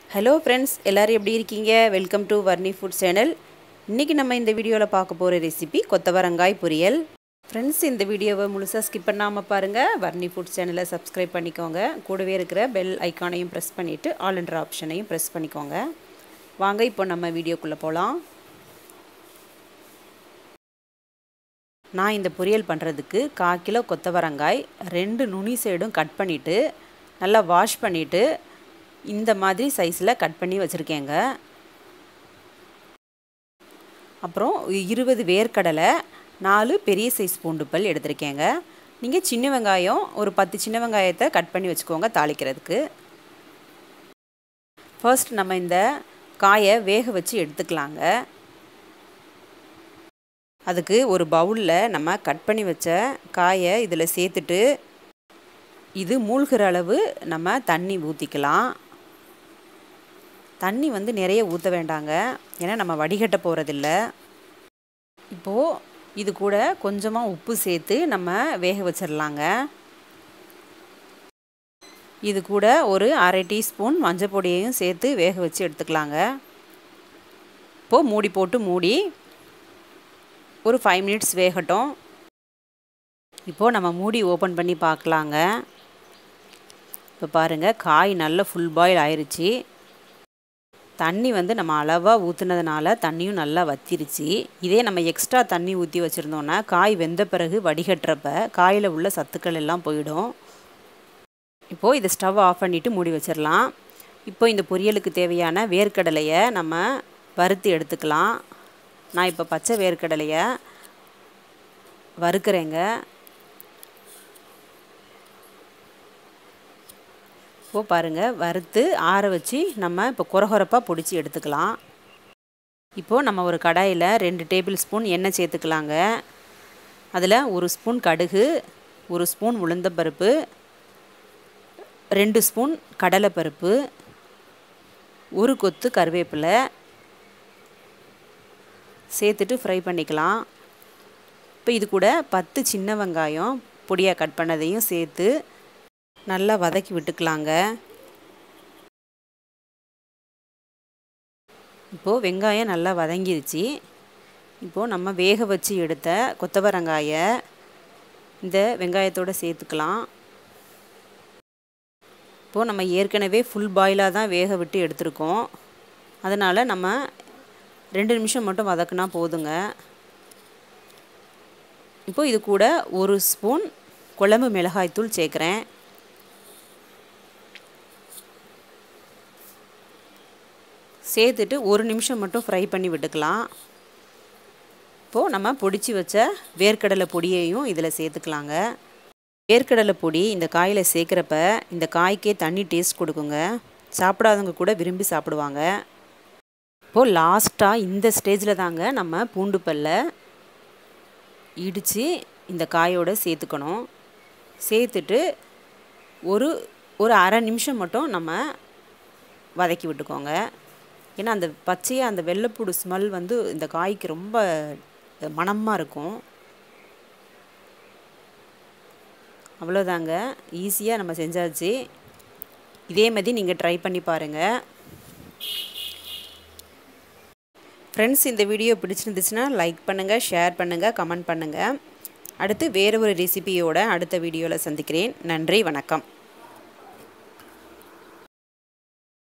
hello friends எல்லோரும் எப்படி இருக்கீங்க welcome to Varni food channel இன்றைக்கி நம்ம இந்த வீடியோவில் பார்க்க போகிற ரெசிபி கொத்தவரங்காய் பொரியல் ஃப்ரெண்ட்ஸ் இந்த வீடியோவை முழுசாக ஸ்கிப் பண்ணாமல் பாருங்கள் வர்ணி ஃபுட் சேனலை சப்ஸ்கிரைப் பண்ணிக்கோங்க கூடவே இருக்கிற பெல் ஐக்கானையும் ப்ரெஸ் பண்ணிவிட்டு ஆல் என்ற ஆப்ஷனையும் ப்ரெஸ் பண்ணிக்கோங்க வாங்க இப்போ நம்ம வீடியோக்குள்ளே போகலாம் நான் இந்த பொரியல் பண்ணுறதுக்கு கால் கிலோ கொத்தவரங்காய் ரெண்டு நுனி சைடும் கட் பண்ணிவிட்டு நல்லா வாஷ் பண்ணிவிட்டு இந்த மாதிரி சைஸில் கட் பண்ணி வச்சுருக்கேங்க அப்புறம் இருபது வேர்க்கடலை நாலு பெரிய சைஸ் பூண்டு பல் எடுத்திருக்கேங்க நீங்கள் சின்ன வெங்காயம் ஒரு பத்து சின்ன வெங்காயத்தை கட் பண்ணி வச்சுக்கோங்க தாளிக்கிறதுக்கு ஃபர்ஸ்ட் நம்ம இந்த காயை வேக வச்சு எடுத்துக்கலாங்க அதுக்கு ஒரு பவுலில் நம்ம கட் பண்ணி வச்ச காயை இதில் சேர்த்துட்டு இது மூழ்கிற அளவு நம்ம தண்ணி ஊற்றிக்கலாம் தண்ணி வந்து நிறைய ஊற்ற வேண்டாங்க ஏன்னா நம்ம வடிகட்ட போகிறதில்ல இப்போது இது கூட கொஞ்சமாக உப்பு சேர்த்து நம்ம வேக வச்சிடலாங்க இது கூட ஒரு அரை டீஸ்பூன் மஞ்சள் பொடியையும் சேர்த்து வேக வச்சு எடுத்துக்கலாங்க இப்போது மூடி போட்டு மூடி ஒரு ஃபைவ் மினிட்ஸ் வேகட்டும் இப்போது நம்ம மூடி ஓப்பன் பண்ணி பார்க்கலாங்க இப்போ பாருங்கள் காய் நல்ல ஃபுல் பாயில் ஆயிடுச்சு தண்ணி வந்து நம்ம அளவாக ஊற்றுனதுனால தண்ணியும் நல்லா வத்திருச்சு இதே நம்ம எக்ஸ்ட்ரா தண்ணி ஊற்றி வச்சுருந்தோன்னா காய் வெந்த பிறகு வடிகட்டுறப்ப காயில் உள்ள சத்துக்கள் எல்லாம் போயிடும் இப்போது இதை ஸ்டவ் ஆஃப் பண்ணிவிட்டு மூடி வச்சிடலாம் இப்போ இந்த பொரியலுக்கு தேவையான வேர்க்கடலையை நம்ம வறுத்து எடுத்துக்கலாம் நான் இப்போ பச்சை வேர்க்கடலையை வறுக்கிறேங்க இப்போ பாருங்கள் வறுத்து ஆற வச்சு நம்ம இப்போ குறகுறப்பாக பிடிச்சி எடுத்துக்கலாம் இப்போது நம்ம ஒரு கடாயில் ரெண்டு டேபிள் ஸ்பூன் எண்ணெய் சேர்த்துக்கலாங்க அதில் ஒரு ஸ்பூன் கடுகு ஒரு ஸ்பூன் உளுந்தப்பருப்பு ரெண்டு ஸ்பூன் கடலைப்பருப்பு ஒரு கொத்து கருவேப்பிலை சேர்த்துட்டு ஃப்ரை பண்ணிக்கலாம் இப்போ இது கூட பத்து சின்ன வெங்காயம் பொடியாக கட் பண்ணதையும் சேர்த்து நல்லா வதக்கி விட்டுக்கலாங்க இப்போது வெங்காயம் நல்லா வதங்கிருச்சு இப்போது நம்ம வேக வச்சு எடுத்த கொத்தவரங்காயை இந்த வெங்காயத்தோடு சேர்த்துக்கலாம் இப்போது நம்ம ஏற்கனவே ஃபுல் பாயிலாக தான் வேக விட்டு எடுத்திருக்கோம் அதனால் நம்ம ரெண்டு நிமிஷம் மட்டும் வதக்குனா போதுங்க இப்போ இது கூட ஒரு ஸ்பூன் குழம்பு மிளகாய்த்தூள் சேர்க்குறேன் சேர்த்துட்டு ஒரு நிமிஷம் மட்டும் ஃப்ரை பண்ணி விட்டுக்கலாம் இப்போது நம்ம பொடிச்சு வச்ச வேர்க்கடலை பொடியையும் இதில் சேர்த்துக்கலாங்க வேர்க்கடலை பொடி இந்த காயில் சேர்க்குறப்ப இந்த காய்க்கே தண்ணி டேஸ்ட் கொடுக்குங்க சாப்பிடாதவங்க கூட விரும்பி சாப்பிடுவாங்க இப்போது லாஸ்ட்டாக இந்த ஸ்டேஜில் தாங்க நம்ம பூண்டு பல்ல இடித்து இந்த காயோடு சேர்த்துக்கணும் சேர்த்துட்டு ஒரு ஒரு அரை நிமிஷம் மட்டும் நம்ம வதக்கி விட்டுக்கோங்க ஏன்னா அந்த பச்சையாக அந்த வெள்ளைப்பூடு ஸ்மெல் வந்து இந்த காய்க்கு ரொம்ப மணமாக இருக்கும் அவ்வளோதாங்க ஈஸியாக நம்ம செஞ்சாச்சு இதே மாதிரி நீங்கள் ட்ரை பண்ணி பாருங்கள் ஃப்ரெண்ட்ஸ் இந்த வீடியோ பிடிச்சிருந்துச்சுன்னா லைக் பண்ணுங்கள் ஷேர் பண்ணுங்கள் கமெண்ட் பண்ணுங்கள் அடுத்து வேறு ஒரு ரெசிபியோட அடுத்த வீடியோவில் சந்திக்கிறேன் நன்றி வணக்கம்